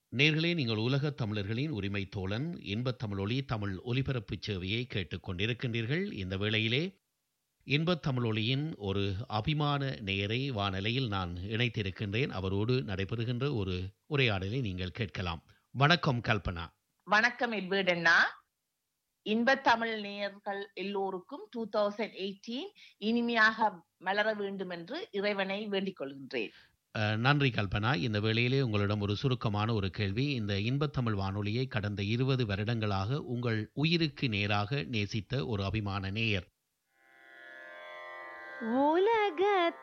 நேர்களே நீங்கள் உலகத் தமிழர்களின் உரிமை தோழன் இன்பத் தமிழொலி தமிழ் ஒலிபரப்பு சேவையை கேட்டுக்கொண்டிருக்கின்றீர்கள் இந்த வேளையிலே இன்பத் தமிழொலியின் ஒரு அபிமான நேயரை வானலையில் நான் இணைத்திருக்கின்றேன் அவரோடு நடைபெறுகின்ற ஒரு உரையாடலை நீங்கள் கேட்கலாம் வணக்கம் கல்பனா வணக்கம் எட்வர்ட் அண்ணா இன்பத் தமிழ் நேயர்கள் எல்லோருக்கும் டூ தௌசண்ட் எயிட்டீன் இனிமையாக மலர வேண்டும் என்று இறைவனை வேண்டிக் கொள்கின்றேன் அஹ், நன்றி கல்பனா இந்த வேளையிலே உங்களிடம் ஒரு சுருக்கமான ஒரு கேள்வி இந்த இன்பத் தமிழ் வானொலியை கடந்த இருபது வருடங்களாக உங்கள் உயிருக்கு நேராக நேசித்த ஒரு அபிமான நேயர் உலக